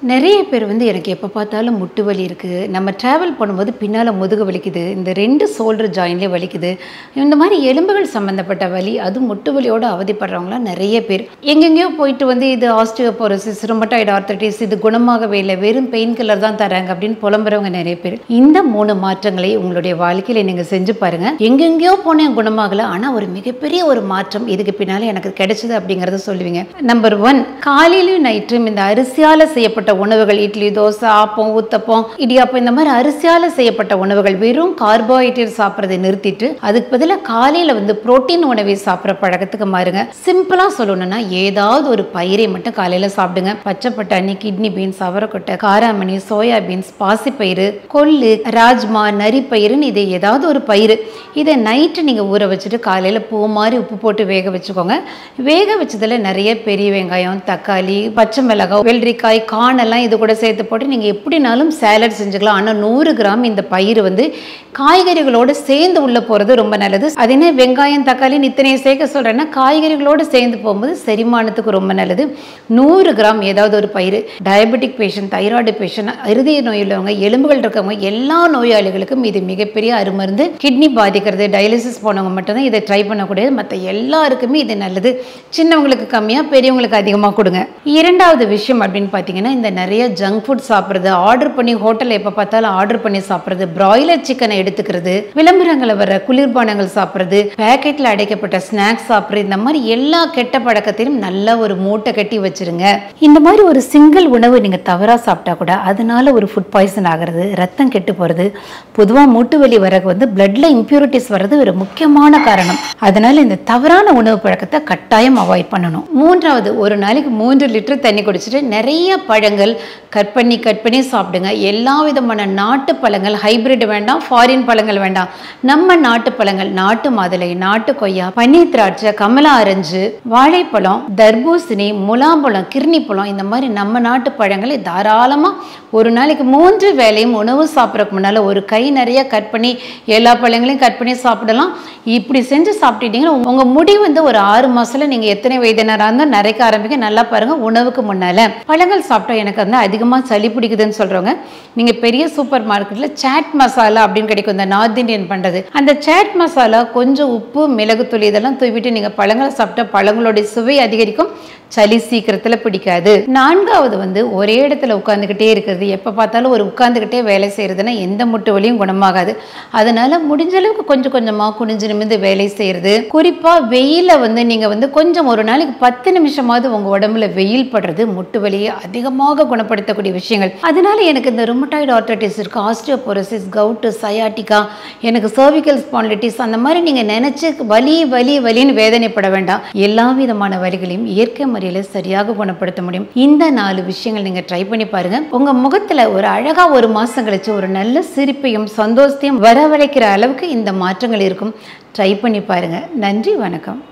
நிறைய பேர் வந்து எனக்கு எப்போ பார்த்தாலும் முட்டு வலி இருக்குது நம்ம ட்ராவல் பண்ணும்போது பின்னால் முதுகு வலிக்குது இந்த ரெண்டு சோல்டர் ஜாயின்லேயே வலிக்குது இந்த மாதிரி எலும்புகள் சம்மந்தப்பட்ட வலி அது முட்டு வலியோடு அவதிப்படுறவங்களாம் நிறைய பேர் எங்கெங்கேயோ போயிட்டு வந்து இது ஆஸ்டியோபோரோசிஸ் ருமட்டாய்டு ஆர்த்தட்டிஸ் இது குணமாகவே இல்லை வெறும் பெயின் கில்லர் தான் தராங்க அப்படின்னு புலம்புறவங்க நிறைய பேர் இந்த மூணு மாற்றங்களை உங்களுடைய வாழ்க்கையில் நீங்கள் செஞ்சு பாருங்கள் எங்கெங்கேயோ போனேன் குணமாகலை ஆனால் ஒரு மிகப்பெரிய ஒரு மாற்றம் இதுக்கு பின்னால் எனக்கு கிடைச்சது அப்படிங்கிறத சொல்லுவீங்க நம்பர் ஒன் காலையிலும் நைட்டும் இந்த அரிசியால் செய்யப்பட்ட உணவுகள் இட்லி தோசை ஆப்பம் ஊத்தப்பம் இடியாப்பம் இந்த மாதிரி அரிசியால் செய்யப்பட்ட உணவுகள் வெறும் கார்போஹைட்ரேட் சாப்பிட்றதை நிறுத்திட்டு அதுக்கு பதிலாக காலையில் வந்து புரோட்டீன் உணவை சாப்பிட்ற பழக்கத்துக்கு மாறுங்க சிம்பிளாக சொல்லணும்னா ஏதாவது ஒரு பயிரை மட்டும் காலையில் சாப்பிடுங்க பச்சை பட்டாணி கிட்னி பீன்ஸ் அவரைக்கொட்டை காராமணி சோயா பீன்ஸ் பாசிப்பயிறு கொள்ளு ராஜ்மா நரிப்பயிறுன்னு இது ஏதாவது ஒரு பயிர் இதை நைட்டு நீங்கள் ஊற வச்சுட்டு காலையில் பூ மாதிரி உப்பு போட்டு வேக வச்சுக்கோங்க வேக வச்சதில் நிறைய பெரிய வெங்காயம் தக்காளி பச்சை மிளகாய் வெள்ளரிக்காய் காணெல்லாம் இது கூட சேர்த்து போட்டு நீங்கள் எப்படினாலும் சேலட் செஞ்சுக்கலாம் ஆனால் நூறு கிராம் இந்த பயிர் வந்து காய்கறிகளோடு சேர்ந்து உள்ளே போகிறது ரொம்ப நல்லது அது என்ன வெங்காயம் தக்காளி இத்தனையை சேர்க்க சொல்கிறேன்னா காய்கறிகளோடு சேர்ந்து போகும்போது செரிமானத்துக்கு ரொம்ப நல்லது நூறு கிராம் ஏதாவது ஒரு பயிர் டயபெட்டிக் பேஷண்ட் தைராய்டு பேஷண்ட் இருதய நோய் உள்ளவங்க எலும்புகள் இருக்கவங்க எல்லா நோயாளிகளுக்கும் இது மிகப்பெரிய அருமருந்து கிட்னி பாதிக்கிறது டயாலிசிஸ் போனவங்க மட்டும்தான் இதை ட்ரை பண்ணக்கூடியது மற்ற எல்லாருக்குமே இது நல்லது சின்னவங்களுக்கு கம்மியாக பெரியவங்களுக்கு அதிகமாக கொடுங்க இரண்டாவது விஷயம் அப்படின்னு பார்த்தீங்கன்னா இந்த நிறைய ஜங்க் ஃபுட் சாப்பிட்றது ஆர்டர் பண்ணி ஹோட்டலில் எப்போ பார்த்தாலும் ஆர்டர் பண்ணி சாப்பிட்றது பிராய்லர் சிக்கனை எடுத்துக்கிறது விளம்பரங்களை வர குளிர்பானங்கள் சாப்பிட்றது பேக்கெட்டில் அடைக்கப்பட்ட ஸ்நாக்ஸ் சாப்பிட்றது இந்த மாதிரி எல்லா கெட்ட பழக்கத்தையும் நல்லா ஒரு மூட்டை கட்டி வச்சிருங்க இந்த மாதிரி ஒரு சிங்கிள் உணவு நீங்கள் தவறாக சாப்பிட்டா கூட அதனால ஒரு ஃபுட் பாய்சன் ஆகிறது ரத்தம் கெட்டு போகிறது பொதுவாக மூட்டு வலி வரக்கு வந்து பிளட்ல இம்ப்யூரிட்டிஸ் வர்றது ஒரு முக்கியமான காரணம் அதனால இந்த தவறான உணவு பழக்கத்தை கட்டாயம் அவாய்ட் பண்ணணும் மூன்றாவது ஒரு நாளைக்கு மூன்று லிட்டர் தண்ணி குடிச்சிட்டு நிறைய பழங்கள் கட் பண்ணி கட் பண்ணி சாப்பிடுங்க எல்லா விதமான நாட்டு பழங்கள் ஹைபிரிட் வேண்டாம் ஃபாரின் பழங்கள் வேண்டாம் நம்ம நாட்டு பழங்கள் நாட்டு மாதுளை நாட்டு கொய்யா பன்னீர் திராட்சை கமலா ஆரஞ்சு வாழைப்பழம் தர்பூசணி முலாம்பழம் கிர்னி பழம் இந்த மாதிரி நம்ம நாட்டு பழங்களை தாராளமாக ஒரு நாளைக்கு மூன்று வேளையும் உணவு சாப்பிட்றதுக்கு முன்னால் ஒரு கை நிறைய கட் பண்ணி எல்லா பழங்களையும் கட் பண்ணி சாப்பிடலாம் இப்படி செஞ்சு சாப்பிட்டுட்டீங்கன்னா உங்கள் முடி வந்து ஒரு ஆறு மாதத்தில் நீங்கள் எத்தனை வயதினராக இருந்தால் நரைக்க ஆரம்பிக்க நல்லா பாருங்கள் உணவுக்கு முன்னால் பழங்கள் சாப்பிட்டா எனக்கு வந்து அதிகமாக சளி பிடிக்குதுன்னு சொல்கிறவங்க நீங்கள் பெரிய சூப்பர் மார்க்கெட்டில் சாட் மசாலா அப்படின்னு கிடைக்கும் இந்த நார்த் இந்தியன் பண்ணுறது அந்த சாட் மசாலா கொஞ்சம் உப்பு மிளகுத்தூள் இதெல்லாம் தூவிட்டு நீங்கள் பழங்களை சாப்பிட்டா பழங்களுடைய சுவை அதிகரிக்கும் சளி சீக்கிரத்தில் பிடிக்காது நான்காவது வந்து ஒரே இடத்துல உட்காந்துக்கிட்டே இருக்கிறது எப்போ பார்த்தாலும் ஒரு உட்காந்துக்கிட்டே வேலை செய்கிறதுனா எந்த முட்டு வலியும் குணமாகாது அதனால முடிஞ்ச அளவுக்கு கொஞ்சம் கொஞ்சமாக குனிஞ்சு நிமிந்து வேலை செய்கிறது குறிப்பாக வெயிலில் வந்து நீங்கள் வந்து கொஞ்சம் ஒரு நாளைக்கு பத்து நிமிஷமாவது உங்கள் உடம்புல வெயில் படுறது முட்டு வலியை அதிகமாக குணப்படுத்தக்கூடிய விஷயங்கள் அதனால எனக்கு இந்த ருமட்டாய்டு ஆர்த்தட்டிஸ் இருக்கு ஆஸ்டியோபோரோசிஸ் கவுட்டு சயாட்டிக்கா எனக்கு சர்விக்கல் ஸ்பான்லிட்டிஸ் அந்த மாதிரி நீங்கள் நினச்சி வலி வலி வலின்னு வேதனைப்பட வேண்டாம் எல்லா விதமான வலிகளையும் இயற்கை முறையில் சரியாக குணப்படுத்த முடியும் இந்த நாலு விஷயங்கள் நீங்கள் ட்ரை பண்ணி பாருங்க உங்க முகத்துல ஒரு அழகா ஒரு மாசம் கழிச்சு ஒரு நல்ல சிரிப்பையும் சந்தோஷத்தையும் வரவழைக்கிற அளவுக்கு இந்த மாற்றங்கள் இருக்கும் ட்ரை பண்ணி பாருங்க நன்றி வணக்கம்